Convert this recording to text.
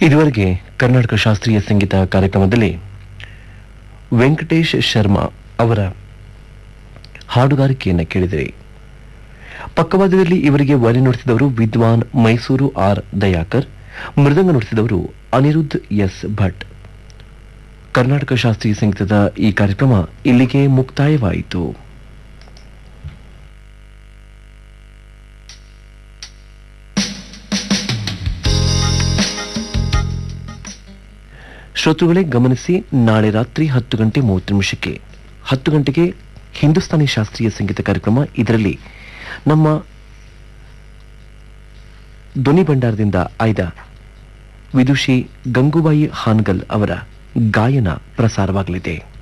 ಇದುವರೆಗೆ ಕರ್ನಾಟಕ ಶಾಸ್ತ್ರೀಯ ಸಂಗೀತ ಕಾರ್ಯಕ್ರಮದಲ್ಲಿ ವೆಂಕಟೇಶ್ ಶರ್ಮಾ ಅವರ ಹಾಡುಗಾರಿಕೆಯನ್ನು ಕೇಳಿದಿರಿ ಪಕ್ಕವಾದ್ಯದಲ್ಲಿ ಇವರಿಗೆ ವರಿ ನುಡಿಸಿದವರು ವಿದ್ವಾನ್ ಮೈಸೂರು ಆರ್ ದಯಾಕರ್ ಮೃದಂಗ ನುಡಿಸಿದವರು ಅನಿರುದ್ಧ್ ಎಸ್ ಭಟ್ ಕರ್ನಾಟಕ ಶಾಸ್ತ್ರೀಯ ಸಂಗೀತದ ಈ ಕಾರ್ಯಕ್ರಮ ಇಲ್ಲಿಗೆ ಮುಕ್ತಾಯವಾಯಿತು ಶ್ರೋತೃಗಳೇ ಗಮನಿಸಿ ನಾಳೆ ರಾತ್ರಿ ಹತ್ತು ಗಂಟೆ ಮೂವತ್ತು ನಿಮಿಷಕ್ಕೆ ಹತ್ತು ಗಂಟೆಗೆ ಹಿಂದೂಸ್ತಾನಿ ಶಾಸ್ತ್ರೀಯ ಸಂಗೀತ ಕಾರ್ಯಕ್ರಮ ಇದರಲ್ಲಿ ನಮ್ಮ ಧ್ವನಿ ಭಂಡಾರದಿಂದ ಆಯ್ದ ವಿದುಷಿ ಗಂಗೂಬಾಯಿ ಹಾನ್ಗಲ್ ಅವರ ಗಾಯನ ಪ್ರಸಾರವಾಗಲಿದೆ